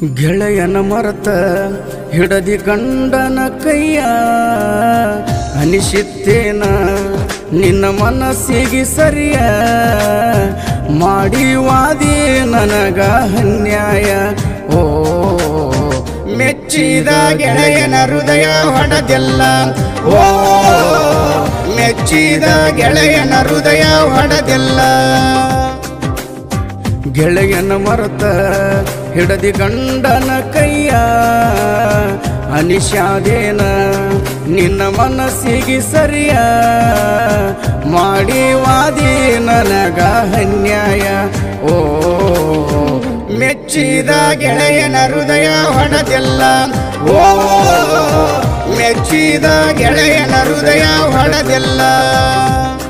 ಗೆಳೆಯನ ಮರತ ಹಿಡದಿ ಗಂಡನ ಕೈಯ ಅನಿಸಿತ್ತೇನ ನಿನ್ನ ಮನಸ್ಸಿಗೆ ಸರಿಯ ಮಾಡಿ ವಾದಿ ನನಗ ಅನ್ಯಾಯ ಓ ಮೆಚ್ಚಿದ ಗೆಳೆಯನ ಹೃದಯ ಹೊಡೆದೆಲ್ಲ ಓ ಮೆಚ್ಚಿದ ಗೆಳೆಯನ ಹೃದಯ ಹೊಡೆದೆಲ್ಲ ಗೆಳೆಯನ ಮರತ ಹಿಡದಿ ಗಂಡನ ಕೈಯ ಅನಿಶಾದೇನ ನಿನ್ನ ಮನಸ್ಸಿಗೆ ಸರಿಯ ಮಾಡಿ ವಾದಿ ನನಗ ಅನ್ಯಾಯ ಓ ಮೆಚ್ಚಿದ ಗೆಳೆಯನ ಹೃದಯ ಹೊಡೆದೆಲ್ಲ ಓ ಮೆಚ್ಚಿದ ಗೆಳೆಯನ ಹೃದಯ ಹೊಡೆದೆಲ್ಲ